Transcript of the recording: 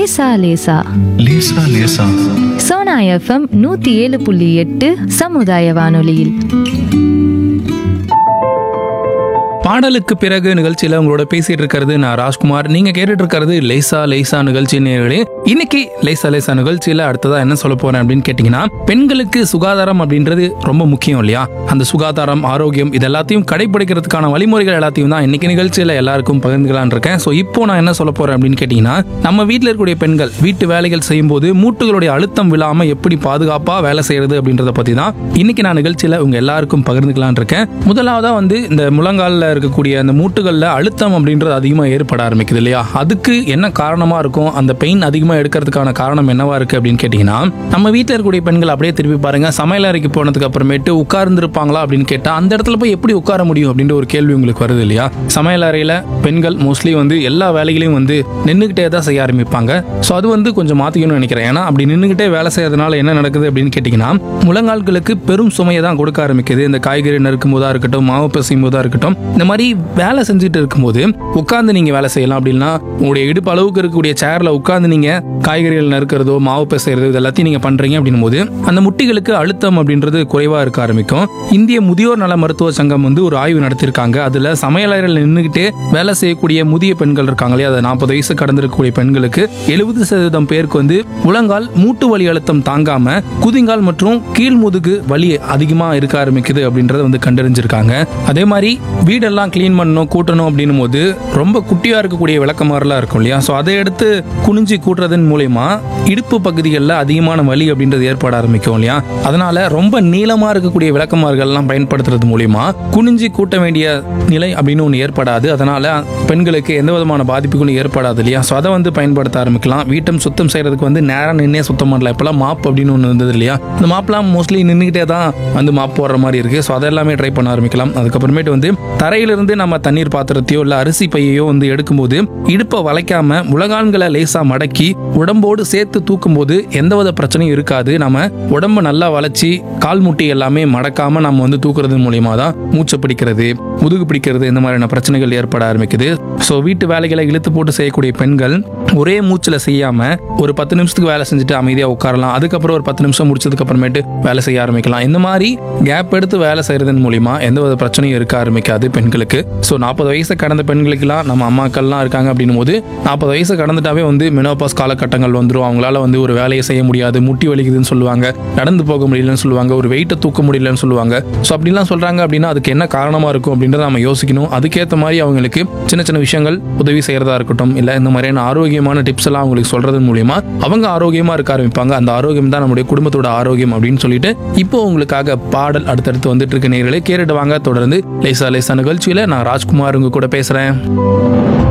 லேசா லேசா லேசா லேசா சோனா எஃப்எம் நூத்தி ஏழு புள்ளி எட்டு சமுதாய வானொலியில் பாடலுக்கு பிறகு நிகழ்ச்சியில உங்களோட பேசிட்டு இருக்கிறது நான் ராஜ்குமார் நீங்க கேட்டுட்டு இருக்கிறது லேசா லேசா நிகழ்ச்சி நேர்களே இன்னைக்கு லேசா லேசா நிகழ்ச்சியில அடுத்ததா என்ன சொல்ல போறேன் அப்படின்னு கேட்டீங்கன்னா பெண்களுக்கு சுகாதாரம் அப்படின்றது ரொம்ப முக்கியம் இல்லையா அந்த சுகாதாரம் ஆரோக்கியம் இது எல்லாத்தையும் கடைபிடிக்கிறதுக்கான வழிமுறைகள் எல்லாத்தையும் தான் இன்னைக்கு நிகழ்ச்சியில எல்லாருக்கும் பகிர்ந்துக்கலாம்னு இருக்கேன் ஸோ இப்போ நான் என்ன சொல்ல போறேன் அப்படின்னு கேட்டீங்கன்னா நம்ம வீட்டில் இருக்கக்கூடிய பெண்கள் வீட்டு வேலைகள் செய்யும்போது மூட்டுகளுடைய அழுத்தம் விழாம எப்படி பாதுகாப்பா வேலை செய்யறது அப்படின்றத பத்தி தான் இன்னைக்கு நான் நிகழ்ச்சியில உங்க எல்லாருக்கும் பகிர்ந்துக்கலாம்னு இருக்கேன் முதலாவதா வந்து இந்த முழங்காலில் இருக்கக்கூடிய அந்த மூட்டுகளில் அழுத்தம் அப்படின்றது அதிகமாக ஏற்பட ஆரம்பிக்குது இல்லையா அதுக்கு என்ன காரணமா இருக்கும் அந்த பெயின் அதிகமாக எடுக்கிறதுக்கான காரணம் என்னவா இருக்கு அப்படின்னு கேட்டிங்கன்னா நம்ம வீட்டில் இருக்கக்கூடிய பெண்கள் அப்படியே திருப்பி பாருங்க சமையல் அறைக்கு போனதுக்கு அப்புறமேட்டு உட்கார்ந்துருப்பாங்களா அப்படின்னு கேட்டால் அந்த இடத்துல போய் எப்படி உட்கார முடியும் அப்படின்ற ஒரு கேள்வி உங்களுக்கு வருது இல்லையா சமையல் அறையில் பெண்கள் மோஸ்ட்லி வந்து எல்லா வேலைகளையும் வந்து நின்றுக்கிட்டே தான் செய்ய ஆரம்பிப்பாங்க ஸோ அது வந்து கொஞ்சம் மாற்றிக்கணும்னு நினைக்கிறேன் ஏன்னா அப்படி நின்றுக்கிட்டே வேலை செய்யறதுனால என்ன நடக்குது அப்படின்னு கேட்டிங்கன்னா முழங்கால்களுக்கு பெரும் சுமையை தான் கொடுக்க ஆரம்பிக்குது இந்த காய்கறி நறுக்கும் போதா இருக்கட்டும் மாவு பிசையும் போதா இருக்கட்டும் இந்த மாதிரி வேலை செஞ்சுட்டு இருக்கும்போது உட்காந்து நீங்க வேலை செய்யலாம் அப்படின்னா உங்களுடைய இடுப்பு அளவுக்கு இருக்கக்கூடிய சேர்ல உட்காந்து நீங்க காய்கறிகள் நறுக்கிறதோ மாவு பிசைறதோ இது எல்லாத்தையும் நீங்க பண்றீங்க அப்படின்னும் போது அந்த முட்டிகளுக்கு அழுத்தம் அப்படின்றது குறைவா இருக்க ஆரம்பிக்கும் இந்திய முதியோர் நல மருத்துவ சங்கம் வந்து ஒரு ஆய்வு நடத்தியிருக்காங்க அதுல சமையலறையில் நின்றுகிட்டே வேலை செய்யக்கூடிய முதிய பெண்கள் இருக்காங்க இல்லையா அது நாற்பது வயசு கடந்திருக்கக்கூடிய பெண்களுக்கு எழுபது சதவீதம் பேருக்கு வந்து முழங்கால் மூட்டு வலி அழுத்தம் தாங்காம குதிங்கால் மற்றும் கீழ் முதுகு வலி அதிகமா இருக்க ஆரம்பிக்குது அப்படின்றத வந்து கண்டறிஞ்சிருக்காங்க அதே மாதிரி வீடெல்லாம் க்ளீன் பண்ணணும் கூட்டணும் அப்படின்னும் போது ரொம்ப குட்டியா இருக்கக்கூடிய விளக்கமாறுலாம் இருக்கும் இல்லையா ஸோ அதை எடுத்து குனிஞ்சு கூட்டுறதன் மூலயமா இடுப்பு பகுதிகளில் அதிகமான வலி அப்படின்றது ஏற்பட ஆரம்பிக்கும் இல்லையா அதனால ரொம்ப நீளமா இருக்கக்கூடிய விளக்கமாறுகள்லாம் பயன்படுத்துறது மூலியமா குனிஞ்சு கூட்ட வேண்டிய நிலை அப்படின்னு ஒன்று ஏற்படாது அதனால பெண்களுக்கு எந்த விதமான பாதிப்புகளும் ஏற்படாது இல்லையா ஸோ அதை வந்து பயன்படுத்த ஆரம்பிக்கலாம் வீட்டம் சுத்தம் செய்யறதுக்கு வந்து நேரம் நின்னே சுத்தம் பண்ணலாம் இப்போலாம் மாப் அப்படின்னு ஒன்று இருந்தது இல்லையா இந்த மாப்லாம் மோஸ்ட்லி நின்றுக்கிட்டே தான் வந்து மாப் போடுற மாதிரி இருக்கு ஸோ அதெல்லாமே ட்ரை பண்ண ஆரம்பிக்கலாம் அதுக்கப்புறமேட்டு வந்து தரையிலிருந்து நம்ம தண்ணீர் பாத்திரத்தையோ இல்லை அரிசி பையையோ வந்து எடுக்கும்போது இடுப்பை வளைக்காம முழங்கான்களை லேசா மடக்கி உடம்போடு சேர்த்து தூக்கும்போது எந்தவித பிரச்சனையும் இருக்காது நம்ம உடம்ப நல்லா வளைச்சி கால் முட்டி எல்லாமே மடக்காம நம்ம வந்து தூக்குறது மூலியமா தான் மூச்சை பிடிக்கிறது முதுகு பிடிக்கிறது இந்த மாதிரியான பிரச்சனைகள் ஏற்பட ஆரம்பிக்குது ஸோ வீட்டு வேலைகளை இழுத்து போட்டு செய்யக்கூடிய பெண்கள் ஒரே மூச்சில் செய்யாம ஒரு பத்து நிமிஷத்துக்கு வேலை செஞ்சுட்டு அமைதியாக உட்காரலாம் அதுக்கப்புறம் ஒரு பத்து நிமிஷம் முடிச்சதுக்கு அப்புறமேட்டு வேலை செய்ய ஆரம்பிக்கலாம் இந்த மாதிரி கேப் எடுத்து வேலை செய்யறதன் மூலியமா எந்த வித பிரச்சனையும் இருக்க ஆரம்பிக்காது பெண்களுக்கு ஸோ நாற்பது வயசை கடந்த பெண்களுக்கெல்லாம் நம்ம அம்மாக்கள்லாம் இருக்காங்க அப்படின்னும் போது நாற்பது வயசை கடந்துட்டாவே வந்து மெனோபாஸ் காலகட்டங்கள் வந்துடும் அவங்களால வந்து ஒரு வேலையை செய்ய முடியாது முட்டி வலிக்குதுன்னு சொல்லுவாங்க நடந்து போக முடியலன்னு சொல்லுவாங்க ஒரு வெயிட்டை தூக்க முடியலன்னு சொல்லுவாங்க ஸோ அப்படிலாம் சொல்றாங்க அப்படின்னா அதுக்கு என்ன காரணமா இருக்கும் அப்படின்றத நம்ம யோசிக்கணும் அதுக்கேற்ற மாதிரி அவங்களுக்கு சின்ன சின்ன விஷயங்கள் உதவி செய்யறதா இருக்கட்டும் இல்லை இந்த மாதிரியான ஆரோக்கியமான டிப்ஸ் எல்லாம் அவங்களுக்கு சொல்றது மூலியமா அவங்க ஆரோக்கியமா இருக்க ஆரம்பிப்பாங்க அந்த ஆரோக்கியம் தான் நம்முடைய குடும்பத்தோட ஆரோக்கியம் அப்படின்னு சொல்லிட்டு இப்போ உங்களுக்காக பாடல் அடுத்தடுத்து வந்துட்டு இருக்க நேர்களே கேட்டுட்டு வாங்க தொடர்ந்து லேசா லேசா நிகழ்ச்சியில நான் ராஜ்குமார் உங்க கூட பேசுறேன்